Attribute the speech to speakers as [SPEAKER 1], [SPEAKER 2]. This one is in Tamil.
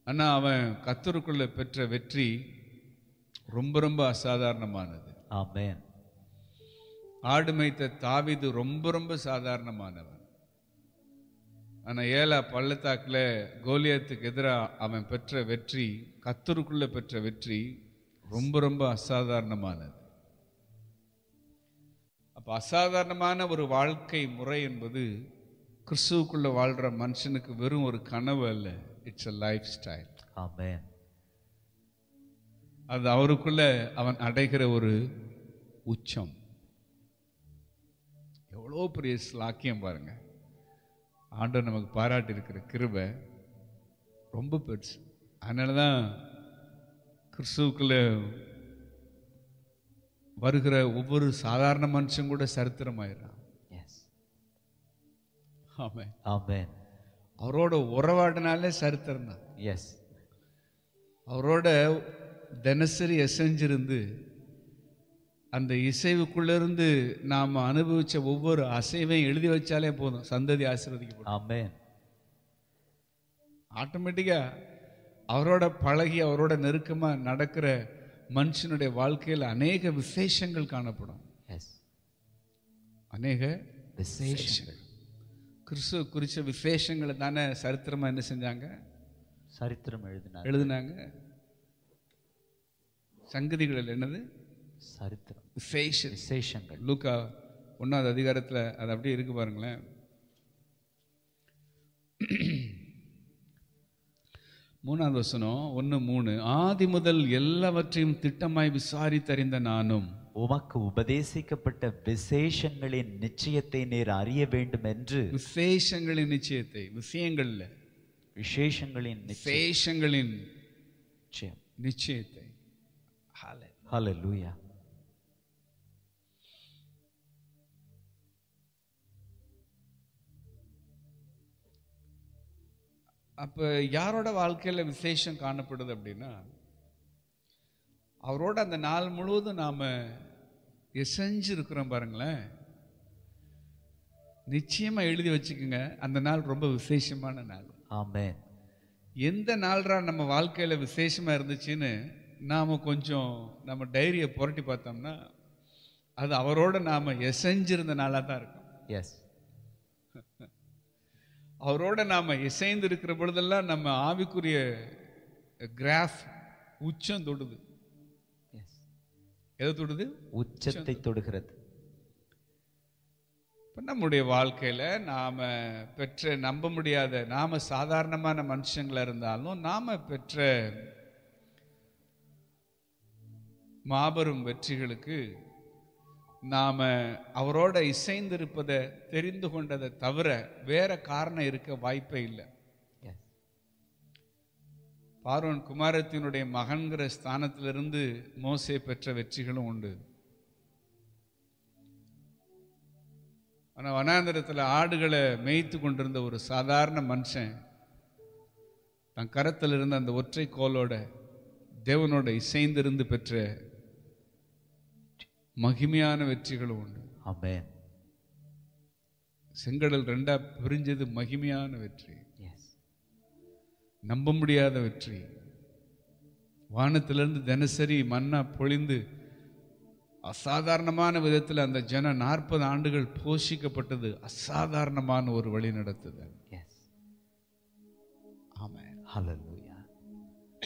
[SPEAKER 1] ஆனா அவன் கத்தருக்குள்ள பெற்ற வெற்றி ரொம்ப ரொம்ப அசாதாரணமானது
[SPEAKER 2] Amen.
[SPEAKER 1] ஆடு மேய்த்த தாவீது ரொம்ப ரொம்ப சாதாரணமானவன் ஆனா ஏலா பள்ளத்தாக்குல கோலியத்துக்கு எதிராக அவன் பெற்ற வெற்றி கத்தருக்குள்ள பெற்ற வெற்றி ரொம்ப ரொம்ப அசாதாரணமானது அப்ப அசாதாரணமான ஒரு வாழ்க்கை முறை என்பது கிறிஸ்துவுக்குள்ள வாழ்ற மனுஷனுக்கு வெறும் ஒரு கனவு அல்ல it's a lifestyle
[SPEAKER 2] Amen.
[SPEAKER 1] அது அவருக்குள்ள அவன் அடைகிற ஒரு உச்சம் எவ்வளோ பெரிய ஸ்லாக்கியம் பாருங்க ஆண்டவர் நமக்கு பாராட்டி இருக்கிற கிருபை ரொம்ப பெருசு அதனால தான் கிறிஸ்துவுக்குள்ள வருகிற ஒவ்வொரு சாதாரண மனுஷன் கூட சரித்திரமாயிடுறான்
[SPEAKER 2] Yes.
[SPEAKER 1] ஆமாம்
[SPEAKER 2] Amen.
[SPEAKER 1] அவரோட உறவாடினாலே சரித்திரம் தான்
[SPEAKER 2] Yes.
[SPEAKER 1] அவரோட தினசரி எசைஞ்சிருந்து அந்த இசைவுக்குள்ளிருந்து நாம் அனுபவிச்ச ஒவ்வொரு அசைவையும் எழுதி வச்சாலே போதும் சந்ததி ஆசீர்வதிக்கப்படும்
[SPEAKER 2] Amen.
[SPEAKER 1] ஆட்டோமேட்டிக்கா அவரோட பழகி அவரோட நெருக்கமா நடக்கிற மனுஷனுடைய வாழ்க்கையில் அநேக விசேஷங்கள் காணப்படும்
[SPEAKER 2] Yes.
[SPEAKER 1] அநேக
[SPEAKER 2] விசேஷங்கள்
[SPEAKER 1] கிறிஸ்துவ குறிச்ச விசேஷங்களை தானே சரித்திரமா என்ன செஞ்சாங்க
[SPEAKER 2] சரித்திரம் எழுதினார்
[SPEAKER 1] எழுதுனாங்க சங்கதிகள் என்னது
[SPEAKER 2] சரித்திரம்
[SPEAKER 1] விசேஷம்
[SPEAKER 2] விசேஷங்கள்
[SPEAKER 1] லூக்கா ஒன்றாவது அதிகாரத்தில் அது அப்படியே இருக்கு பாருங்களேன் மூணாவது வசனம் ஒன்று மூணு ஆதி முதல் எல்லாவற்றையும் திட்டமாய் விசாரித்தறிந்த நானும்
[SPEAKER 2] உமக்கு உபதேசிக்கப்பட்ட விசேஷங்களின் நிச்சயத்தை நீர் அறிய வேண்டும் என்று
[SPEAKER 1] விசேஷங்களின் நிச்சயத்தை விஷயங்கள்ல
[SPEAKER 2] விசேஷங்களின்
[SPEAKER 1] விசேஷங்களின்
[SPEAKER 2] நிச்சயம்
[SPEAKER 1] நிச்சயத்தை
[SPEAKER 2] ஹalleluya
[SPEAKER 1] அப்போ யாரோட வாழ்க்கையில் விசேஷம் காணப்படுது அப்படின்னா அவரோட அந்த நாள் முழுவதும் நாம் எசைஞ்சு இருக்கிறோம் பாருங்களேன் நிச்சயமாக எழுதி வச்சுக்கோங்க அந்த நாள் ரொம்ப விசேஷமான நாள்
[SPEAKER 2] ஆமென்
[SPEAKER 1] எந்த நாள்ரா நம்ம வாழ்க்கையில் விசேஷமாக இருந்துச்சுன்னு நாம் கொஞ்சம் நம்ம டைரியை புரட்டி பார்த்தோம்னா அது அவரோட நாம் எசைஞ்சிருந்த நாளாக தான் இருக்கும்
[SPEAKER 2] எஸ்
[SPEAKER 1] அவரோட நாம இசைந்து இருக்கிற பொழுதெல்லாம் நம்ம ஆவிக்குரிய கிராஃப் உச்சம் தொடுது
[SPEAKER 2] எஸ்
[SPEAKER 1] எதை தொடுது
[SPEAKER 2] உச்சத்தை தொடுகிறது
[SPEAKER 1] இப்போ நம்முடைய வாழ்க்கையில நாம பெற்ற நம்ப முடியாத நாம சாதாரணமான மனுஷங்களா இருந்தாலும் நாம பெற்ற மாபெரும் வெற்றிகளுக்கு நாம அவரோட இசைந்திருப்பதை தெரிந்து கொண்டதை தவிர வேற காரணம் இருக்க வாய்ப்பே இல்லை
[SPEAKER 2] எஸ்
[SPEAKER 1] பார்வன் குமாரத்தினுடைய மகன்கிற ஸ்தானத்திலிருந்து மோசே பெற்ற வெற்றிகளும் உண்டு ஆனா வனாந்திரத்துல ஆடுகளை மேய்த்து கொண்டிருந்த ஒரு சாதாரண மனுஷன் தன் கரத்தில் இருந்த அந்த ஒற்றை கோலோட தேவனோட இசைந்திருந்து பெற்ற மகிமையான வெற்றிகளும் உண்டு
[SPEAKER 2] ஆமென்
[SPEAKER 1] செங்கடல் ரெண்டா பிரிஞ்சது மகிமையான வெற்றி
[SPEAKER 2] எஸ்
[SPEAKER 1] நம்ப முடியாத வெற்றி வானத்திலிருந்து தினசரி மன்னா பொழிந்து அசாதாரணமான விதத்தில் அந்த ஜன நாற்பது ஆண்டுகள் போஷிக்கப்பட்டது அசாதாரணமான ஒரு வழி நடத்துதல்
[SPEAKER 2] எஸ்
[SPEAKER 1] ஆமென்
[SPEAKER 2] ஹalleluya